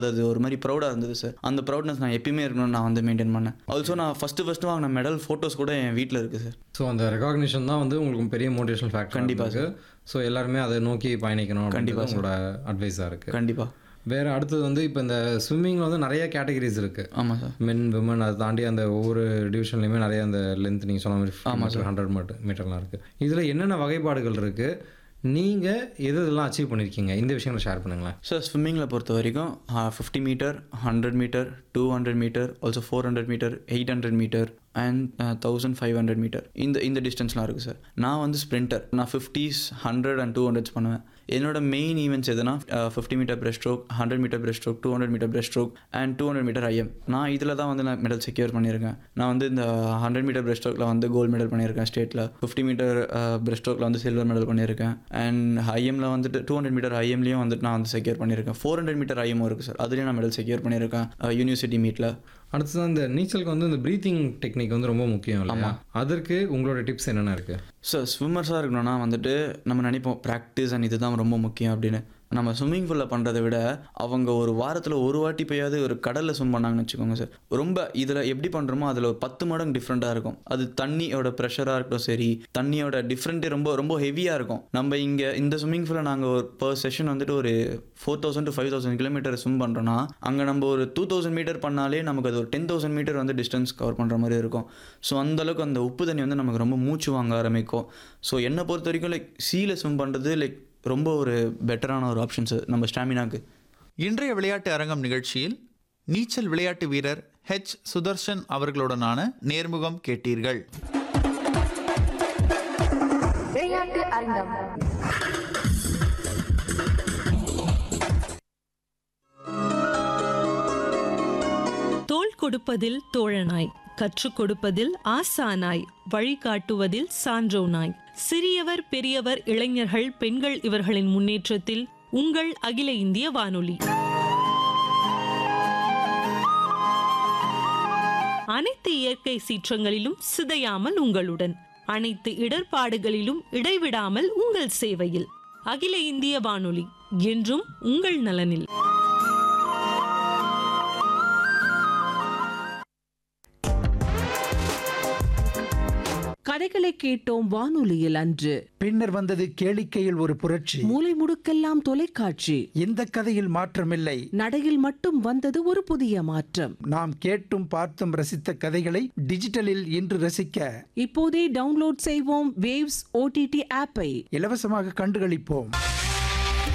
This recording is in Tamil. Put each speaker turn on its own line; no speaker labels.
அது ஒரு மாதிரி ப்ரௌடாக இருந்தது சார் அந்த ப்ரௌட்னஸ் நான் எப்பயுமே இருக்கணும்னு நான் வந்து மெயின்டைன் பண்ணேன் ஆல்சோ நான் ஃபஸ்ட்டு ஃபஸ்ட்டு வாங்கின மெடல் ஃபோட்டோஸ் கூட என் வீட்டில் இருக்குது சார்
ஸோ அந்த ரெகாக்னிஷன் தான் வந்து உங்களுக்கு பெரிய மோட்டிவேஷனல் ஃபேக்டர்
கண்டிப்பா
இருக்கு ஸோ எல்லாருமே அதை நோக்கி பயணிக்கணும்
கண்டிப்பா
கண்டிப்பாக உங்களோட அட்வைஸாக இருக்குது
கண்டிப்பாக
வேறு அடுத்தது வந்து இப்போ இந்த ஸ்விம்மிங்கில் வந்து நிறைய கேட்டகரிஸ் இருக்குது
ஆமாம் சார்
மென் விமன் அதை தாண்டி அந்த ஒவ்வொரு டிவிஷன்லையுமே நிறைய அந்த லென்த் நீங்கள் சொன்ன மாதிரி மீட்டர் ஹண்ட்ரட் மீட்டர் மீட்டர்லாம் இருக்குது இதில் என்னென்ன வகைப்பாடுகள் இருக்குது நீங்கள் எது இதெல்லாம் அச்சீவ் பண்ணியிருக்கீங்க இந்த விஷயங்களை ஷேர் பண்ணுங்களேன்
சார் ஸ்விம்மிங்கில் பொறுத்த வரைக்கும் fifty metre hundred metre two hundred metre also four hundred metre eight hundred metre and thousand five hundred metre இந்த இந்த டிஸ்டன்ஸ்லாம் இருக்குது சார் நான் வந்து ஸ்ப்ரிண்டர் நான் fifties hundred and two hundreds பண்ணுவேன் என்னோட மெயின் ஈவெண்ட்ஸ் எதுனா fifty metre breaststroke hundred metre breaststroke two hundred metre breaststroke and two hundred metre IM நான் இதில் தான் வந்து நான் மெடல் செக்யூர் பண்ணியிருக்கேன் நான் வந்து இந்த ஹண்ட்ரட் மீட்டர் பிரஸ்ட் ஸ்ட்ரோக்கில் வந்து கோல்டு மெடல் பண்ணியிருக்கேன் ஸ்டேட்டில் ஃபிஃப்டி மீட்டர் பிரஸ்ட் ஸ்ட்ரோக்கில் வந்து சில்வர் மெடல் பண்ணியிருக்கேன் அண்ட் ஐஎம்ல வந்துட்டு டூ ஹண்ட்ரட் மீட்டர் ஐஎம்லேயும் வந்துட்டு நான் வந்து செக்யூர் பண்ணியிருக்கேன் ஃபோர் ஹண்ட்ரட் மீட்டர் ஐஎம் இருக்குது சார் அதுலேயும் நான் மெடல் செக்யூர் பண்ணியிருக்கேன் யூனிவர்சிட்டி மீட்டில்
அடுத்தது இந்த நீச்சலுக்கு வந்து இந்த ப்ரீத்திங் டெக்னிக் வந்து ரொம்ப முக்கியம் இல்லையா அதற்கு உங்களோட டிப்ஸ் என்னென்ன இருக்குது
ஸோ ஸ்விம்மர்ஸாக இருக்கணும்னா வந்துட்டு நம்ம நினைப்போம் ப்ராக்டிஸ் அண்ட் இதுதான் ரொம்ப முக்கியம் அப்படின்னு நம்ம ஸ்விம்மிங் பூலில் பண்ணுறதை விட அவங்க ஒரு வாரத்தில் ஒரு வாட்டி போயாவது ஒரு கடலில் ஸ்விம் பண்ணாங்கன்னு வச்சுக்கோங்க சார் ரொம்ப இதில் எப்படி பண்ணுறோமோ அதில் ஒரு பத்து மடங்கு டிஃப்ரெண்ட்டாக இருக்கும் அது தண்ணியோட ப்ரெஷராக இருக்கட்டும் சரி தண்ணியோட டிஃப்ரெண்ட்டே ரொம்ப ரொம்ப ஹெவியாக இருக்கும் நம்ம இங்கே இந்த ஸ்விம்மிங் பூலில் நாங்கள் ஒரு பர் செஷன் வந்துட்டு ஒரு four thousand to five thousand kilometre swim பண்ணுறோன்னா அங்கே நம்ம ஒரு டூ தௌசண்ட் மீட்டர் பண்ணாலே நமக்கு அது ஒரு டென் தௌசண்ட் மீட்டர் வந்து டிஸ்டன்ஸ் கவர் பண்ணுற மாதிரி இருக்கும் ஸோ அந்தளவுக்கு அந்த உப்பு தண்ணி வந்து நமக்கு ரொம்ப மூச்சு வாங்க ஆரம்பிக்கும் ஸோ என்னை பொறுத்த வரைக்கும் லைக் சீல ஸ்விம் பண்ணுறது லைக் ரொம்ப ஒரு பெட்டரான ஒரு ஆப்ஷன்ஸ் நம்ம ஸ்டாமினாக்கு
இன்றைய விளையாட்டு அரங்கம் நிகழ்ச்சியில் நீச்சல் விளையாட்டு வீரர் ஹெச் சுதர்ஷன் அவர்களுடனான நேர்முகம் கேட்டீர்கள்
விளையாட்டு அரங்கம்
தோள் கொடுப்பதில் தோழனாய் கற்றுக் கொடுப்பதில் ஆசானாய் வழிகாட்டுவதில் சான்றோனாய் சிறியவர் பெரியவர் இளைஞர்கள் பெண்கள் இவர்களின் முன்னேற்றத்தில் உங்கள் அகில இந்திய வானொலி அனைத்து இயற்கை சீற்றங்களிலும் சிதையாமல் உங்களுடன் அனைத்து இடர்பாடுகளிலும் இடைவிடாமல் உங்கள் சேவையில் அகில இந்திய வானொலி என்றும் உங்கள் நலனில்
கதைகளை கேட்டோம் வானொலியில் அன்று
பின்னர் வந்தது கேளிக்கையில் ஒரு புரட்சி
மூலை முடுக்கெல்லாம் தொலைக்காட்சி
இந்த கதையில் மாற்றமில்லை
நடையில் மட்டும் வந்தது ஒரு புதிய மாற்றம்
நாம் கேட்டும் பார்த்தும் ரசித்த கதைகளை டிஜிட்டலில் இன்று ரசிக்க
இப்போதே டவுன்லோட் செய்வோம் வேவ்ஸ் ஓடிடி ஆப்பை
இலவசமாக கண்டுகளிப்போம்